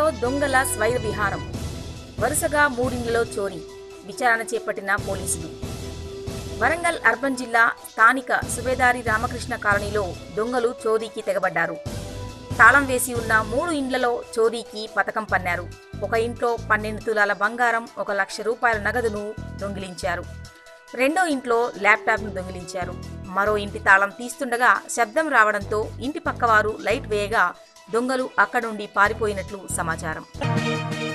దొంగల స్వైర విహారం వరుసగా మూడిండ్లలో చోరీ విచారణ చేపట్టిన పోలీసులు వరంగల్ అర్బన్ జిల్లా స్థానిక సుబేదారి రామకృష్ణ కాలనీలో దొంగలు చోరీకి తెగబడ్డారు తాళం వేసి ఉన్న మూడు ఇండ్లలో చోరీకి పథకం పన్నారు ఒక ఇంట్లో పన్నెండు తులాల బంగారం ఒక లక్ష రూపాయల నగదును దొంగిలించారు రెండో ఇంట్లో ల్యాప్టాప్ను దొంగిలించారు మరో ఇంటి తాళం తీస్తుండగా శబ్దం రావడంతో ఇంటి పక్కవారు లైట్ వేయగా దొంగలు అక్కడుండి పారిపోయినట్లు సమాచారం